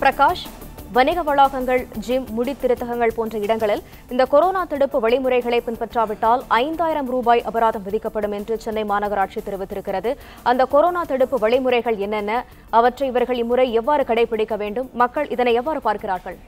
பிரகாஷ் வணிக வளாகங்கள் ஜிம் முடித்திருத்தகங்கள் போன்ற இடங்களில் இந்த கொரோனா தடுப்பு வழிமுறைகளை பின்பற்றாவிட்டால் ஐந்தாயிரம் ரூபாய் அபராதம் விதிக்கப்படும் என்று சென்னை மாநகராட்சி தெரிவித்திருக்கிறது அந்த கொரோனா தடுப்பு வழிமுறைகள் என்னென்ன அவற்றை இவர்கள் இம்முறை எவ்வாறு கடைபிடிக்க வேண்டும் மக்கள் இதனை எவ்வாறு பார்க்கிறார்கள்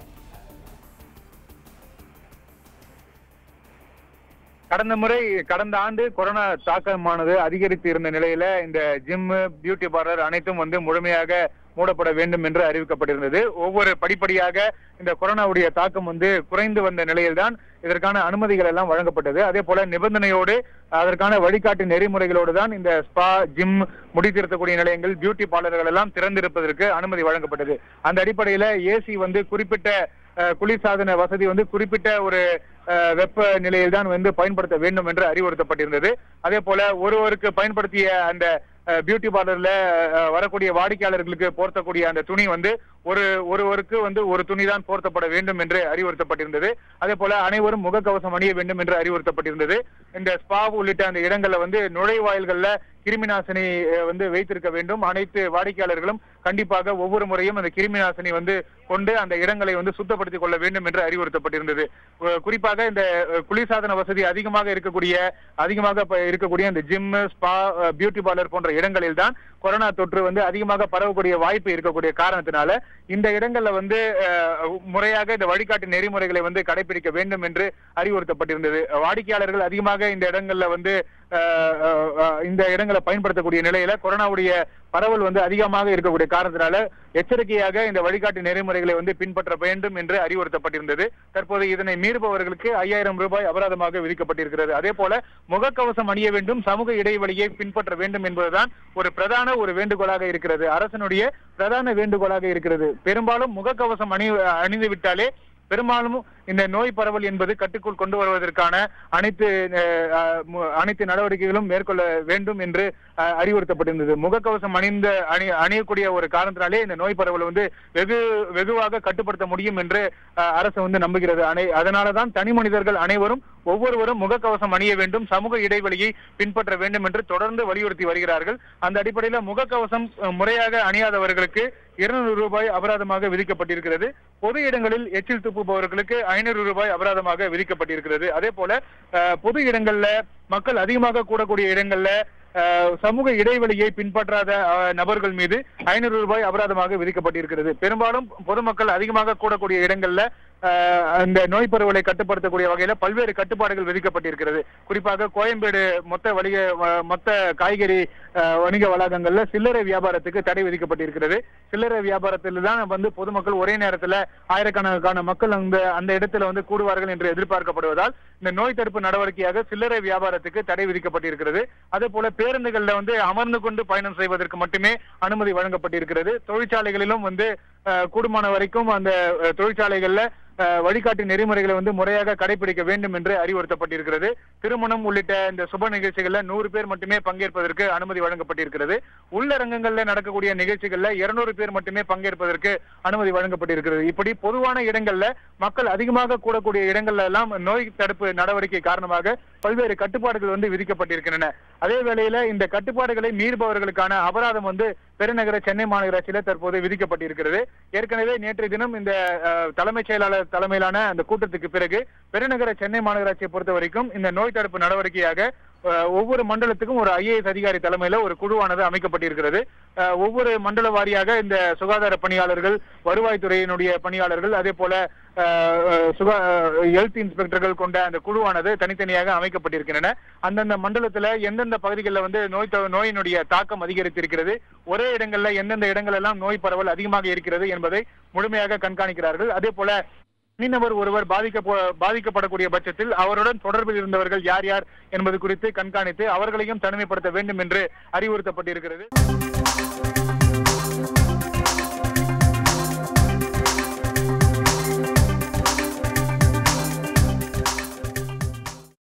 கடந்த முறை கடந்த ஆண்டு கொரோனா தாக்கமானது அதிகரித்து இருந்த நிலையில இந்த ஜிம் பியூட்டி பார்லர் அனைத்தும் வந்து முழுமையாக மூடப்பட வேண்டும் என்று அறிவிக்கப்பட்டிருந்தது ஒவ்வொரு படிப்படியாக இந்த கொரோனாவுடைய தாக்கம் வந்து குறைந்து வந்த நிலையில்தான் இதற்கான அனுமதிகள் எல்லாம் வழங்கப்பட்டது அதே போல நிபந்தனையோடு அதற்கான வழிகாட்டு நெறிமுறைகளோடு தான் இந்த ஸ்பா ஜிம் முடித்திருத்தக்கூடிய நிலையங்கள் பியூட்டி பார்லர்கள் எல்லாம் திறந்திருப்பதற்கு அனுமதி வழங்கப்பட்டது அந்த அடிப்படையில ஏசி வந்து குறிப்பிட்ட அஹ், குளிர்சாதன வசதி வந்து குறிப்பிட்ட ஒரு அஹ், வெப்ப நிலையில் தான் வந்து பயன்படுத்த வேண்டும் என்று அறிவுறுத்தப்பட்டிருந்தது அதே போல ஒருவருக்கு பயன்படுத்திய அந்த அஹ், பியூட்டி பார்லர்ல அஹ், வரக்கூடிய வாடிக்கையாளர்களுக்கு போர்த்தக்கூடிய அந்த துணி வந்து ஒரு ஒருவருக்கு வந்து ஒரு துணி தான் போர்த்தப்பட வேண்டும் என்று அறிவுறுத்தப்பட்டிருந்தது அதே போல அனைவரும் முகக்கவசம் அணிய வேண்டும் என்று அறிவுறுத்தப்பட்டிருந்தது இந்த ஸ்பா உள்ளிட்ட அந்த இடங்கள்ல வந்து நுழைவாயில்கள்ல கிருமி நாசினி அஹ், வந்து வைத்திருக்க வேண்டும் அனைத்து வாடிக்கையாளர்களும் கண்டிப்பாக ஒவ்வொரு முறையும் அந்த கிருமி நாசினி வந்து கொண்டு அந்த இடங்களை வந்து சுத்தப்படுத்திக் கொள்ள வேண்டும் என்று அறிவுறுத்தப்பட்டிருந்தது அஹ், குறிப்பாக இந்த அஹ், குளிர்சாதன வசதி அதிகமாக இருக்கக்கூடிய அதிகமாக ப- இருக்கக்கூடிய இந்த ஜிம் ஸ்பா பியூட்டி பார்லர் போன்ற இடங்களில் தான் கொரோனா தொற்று வந்து அதிகமாக பரவக்கூடிய வாய்ப்பு இருக்கக்கூடிய காரணத்தினால இந்த இடங்கள்ல வந்து அஹ், முறையாக இந்த வழிகாட்டு நெறிமுறைகளை வந்து கடைபிடிக்க வேண்டும் என்று அறிவுறுத்தப்பட்டிருந்தது வாடிக்கையாளர்கள் அதிகமாக இந்த இடங்கள்ல வந்து அஹ், அஹ், அஹ், இந்த இடங்களை பயன்படுத்தக்கூடிய நிலையில கொரோனாவுடைய பரவல் வந்து அதிகமாக இருக்கக்கூடிய காரணத்தினால எச்சரிக்கையாக இந்த வழிகாட்டு நெறிமுறைகளை வந்து பின்பற்ற வேண்டும் என்று அறிவுறுத்தப்பட்டிருந்தது தற்போது இதனை மீறுபவர்களுக்கு ஐயாயிரம் ரூபாய் அபராதமாக விதிக்கப்பட்டிருக்கிறது அதே போல முகக்கவசம் அணிய வேண்டும் சமூக இடைவெளியை பின்பற்ற வேண்டும் என்பதுதான் ஒரு பிரதான ஒரு வேண்டுகோளாக இருக்கிறது அரசனுடைய பிரதான வேண்டுகோளாக இருக்கிறது பெரும்பாலும் முகக்கவசம் அணி அணிந்து விட்டாலே பெரும்பாலும் இந்த நோய் பரவல் என்பது கட்டுக்குள் கொண்டு வருவதற்கான அனைத்து அஹ், அஹ், மு- அனைத்து நடவடிக்கைகளும் மேற்கொள்ள வேண்டும் என்று அஹ், அறிவுறுத்தப்பட்டிருந்தது முகக்கவசம் அணிந்த அணி அணியக்கூடிய ஒரு காரணத்தினாலே இந்த நோய் பரவல் வந்து வெகு வெகுவாக கட்டுப்படுத்த முடியும் என்று அஹ், அரசு வந்து நம்புகிறது அனை அதனாலதான் தனி மனிதர்கள் அனைவரும் ஒவ்வொருவரும் முகக்கவசம் அணிய வேண்டும் சமூக இடைவெளியை பின்பற்ற வேண்டும் என்று தொடர்ந்து வலியுறுத்தி வருகிறார்கள் அந்த அடிப்படையில் முகக்கவசம் அஹ், முறையாக அணியாதவர்களுக்கு இருநூறு ரூபாய் அபராதமாக விதிக்கப்பட்டிருக்கிறது பொது இடங்களில் எச்சில் துப்புபவர்களுக்கு ஐநூறு ரூபாய் அபராதமாக விதிக்கப்பட்டிருக்கிறது அதே போல அஹ், பொது இடங்கள்ல மக்கள் அதிகமாக கூடக்கூடிய இடங்கள்ல அஹ், சமூக இடைவெளியை பின்பற்றாத அஹ், நபர்கள் மீது ஐநூறு ரூபாய் அபராதமாக விதிக்கப்பட்டிருக்கிறது பெரும்பாலும் பொதுமக்கள் அதிகமாக கூடக்கூடிய இடங்கள்ல அஹ், அந்த நோய் பரவலை கட்டுப்படுத்தக்கூடிய வகையில பல்வேறு கட்டுப்பாடுகள் விதிக்கப்பட்டிருக்கிறது குறிப்பாக கோயம்பேடு மொத்த வணிக வ- மொத்த காய்கறி அஹ், வணிக வளாகங்கள்ல சில்லறை வியாபாரத்துக்கு தடை விதிக்கப்பட்டிருக்கிறது சில்லறை வியாபாரத்தில் தான் வந்து பொதுமக்கள் ஒரே நேரத்துல ஆயிரக்கணக்கான மக்கள் அந்த அந்த இடத்துல வந்து கூடுவார்கள் என்று எதிர்பார்க்கப்படுவதால் இந்த நோய் தடுப்பு நடவடிக்கையாக சில்லறை வியாபாரத்துக்கு தடை விதிக்கப்பட்டிருக்கிறது அதே போல பேருந்துகள்ல வந்து அமர்ந்து கொண்டு பயணம் செய்வதற்கு மட்டுமே அனுமதி வழங்கப்பட்டிருக்கிறது தொழிற்சாலைகளிலும் வந்து அஹ், கூடுமான வரைக்கும் அந்த அஹ், தொழிற்சாலைகள்ல அஹ், வழிகாட்டு நெறிமுறைகளை வந்து முறையாக கடைபிடிக்க வேண்டும் என்று அறிவுறுத்தப்பட்டிருக்கிறது திருமணம் உள்ளிட்ட இந்த சுப நிகழ்ச்சிகள்ல நூறு பேர் மட்டுமே பங்கேற்பதற்கு அனுமதி வழங்கப்பட்டிருக்கிறது உள்ளரங்கங்கள்ல நடக்கக்கூடிய நிகழ்ச்சிகள்ல இருநூறு பேர் மட்டுமே பங்கேற்பதற்கு அனுமதி வழங்கப்பட்டிருக்கிறது இப்படி பொதுவான இடங்கள்ல மக்கள் அதிகமாக கூடக்கூடிய இடங்கள்ல எல்லாம் நோய் தடுப்பு நடவடிக்கை காரணமாக பல்வேறு கட்டுப்பாடுகள் வந்து விதிக்கப்பட்டிருக்கின்றன அதே வேளையில இந்த கட்டுப்பாடுகளை மீறுபவர்களுக்கான அபராதம் வந்து பெருநகர சென்னை மாநகராட்சியில தற்போது விதிக்கப்பட்டிருக்கிறது ஏற்கனவே நேற்றைய தினம் இந்த அஹ், தலைமைச் செயலாளர் தலைமையிலான அந்த கூட்டத்துக்கு பிறகு பெருநகர சென்னை மாநகராட்சியை பொறுத்த வரைக்கும் இந்த நோய் தடுப்பு நடவடிக்கையாக அஹ், ஒவ்வொரு மண்டலத்துக்கும் ஒரு ஐஏஎஸ் அதிகாரி தலைமையில ஒரு குழுவானது அமைக்கப்பட்டிருக்கிறது அஹ், ஒவ்வொரு மண்டல வாரியாக இந்த சுகாதார பணியாளர்கள் வருவாய்த்துறையினுடைய பணியாளர்கள் அதே போல அஹ், அஹ், சுகா ஹெல்த் இன்ஸ்பெக்டர்கள் கொண்ட அந்த குழுவானது தனித்தனியாக அமைக்கப்பட்டிருக்கின்றன அந்தந்த மண்டலத்துல எந்தெந்த பகுதிகளில் வந்து நோய் தொ- நோயினுடைய தாக்கம் அதிகரித்திருக்கிறது ஒரே இடங்கள்ல எந்தெந்த இடங்கள் எல்லாம் நோய் பரவல் அதிகமாக இருக்கிறது என்பதை முழுமையாக கண்காணிக்கிறார்கள் அதே போல தனிநபர் ஒருவர் பாதிக்க பாதிக்கப்படக்கூடிய பட்சத்தில் அவருடன் தொடர்பில் இருந்தவர்கள் யார் யார் என்பது குறித்து கண்காணித்து அவர்களையும் தனிமைப்படுத்த வேண்டும் என்று அறிவுறுத்தப்பட்டிருக்கிறது